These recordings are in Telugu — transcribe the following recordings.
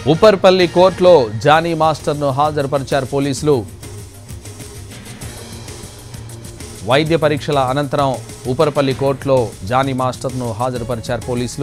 ఉప్పర్పల్లి కోర్టులో జానీ మాస్టర్ను హాజరుపరిచారు పోలీసులు వైద్య పరీక్షల అనంతరం ఉప్పర్పల్లి కోర్టులో జానీ మాస్టర్ను హాజరుపరిచారు పోలీసులు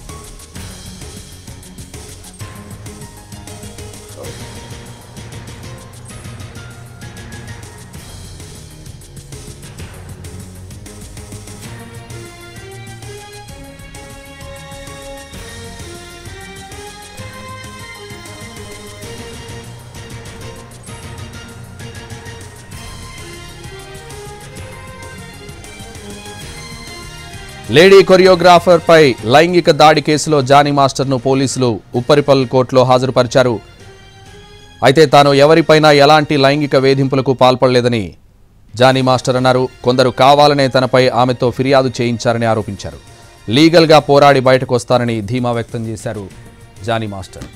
లేడీ కొరియోగ్రాఫర్ పై లైంగిక దాడి కేసులో జానీ మాస్టర్ను పోలీసులు ఉప్పరిపల్ కోర్టులో హాజరుపరిచారు అయితే తాను ఎవరిపైనా ఎలాంటి లైంగిక వేధింపులకు పాల్పడలేదని జానీ మాస్టర్ అన్నారు కొందరు కావాలనే తనపై ఆమెతో ఫిర్యాదు చేయించారని ఆరోపించారు లీగల్గా పోరాడి బయటకు వస్తారని ధీమా వ్యక్తం చేశారు జానీ మాస్టర్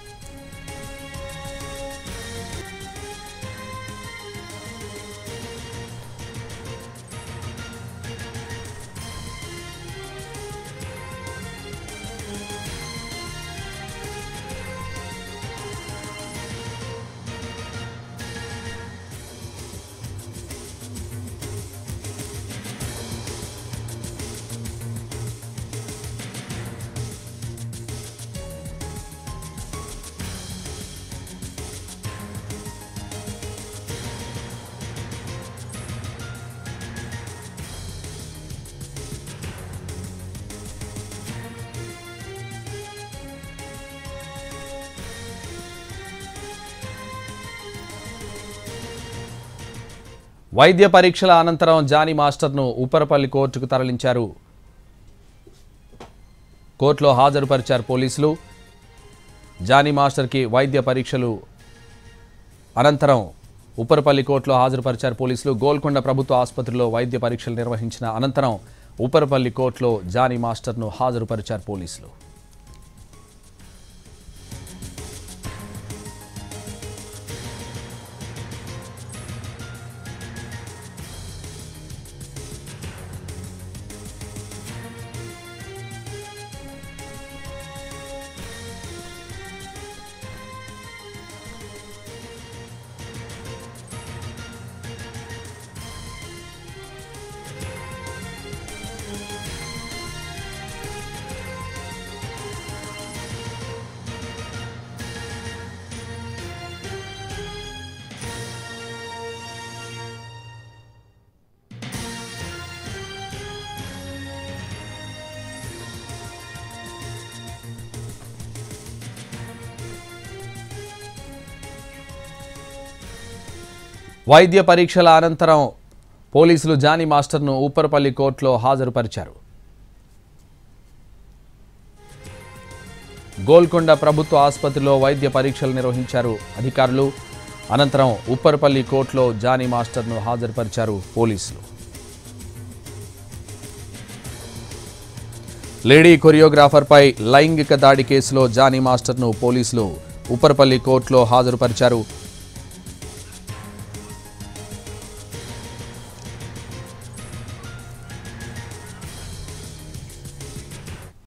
వైద్య పరీక్షల అనంతరం జానీ మాస్టర్ను ఉప్పరపల్లి కోర్టుకు తరలించారు కోర్టులో హాజరుపరిచారు పోలీసులు జానీ మాస్టర్కి వైద్య పరీక్షలు అనంతరం ఉప్పరపల్లి కోర్టులో హాజరుపరిచారు పోలీసులు గోల్కొండ ప్రభుత్వ ఆసుపత్రిలో వైద్య పరీక్షలు నిర్వహించిన అనంతరం ఉప్పరపల్లి కోర్టులో జానీ మాస్టర్ను హాజరుపరిచారు పోలీసులు వైద్య పరీక్షల అనంతరం పోలీసులు జానీ మాస్టర్ను ఊప్పరపల్లి కోర్టులో హాజరుపరిచారు గోల్కొండ ప్రభుత్వ ఆసుపత్రిలో వైద్య పరీక్షలు నిర్వహించారు అధికారులు అనంతరం ఉప్పరపల్లి కోర్టులో జానీ మాస్టర్ను హాజరుపరిచారు పోలీసులు లేడీ కొరియోగ్రాఫర్పై లైంగిక దాడి కేసులో జానీ మాస్టర్ను పోలీసులు ఉప్పరపల్లి కోర్టులో హాజరుపరిచారు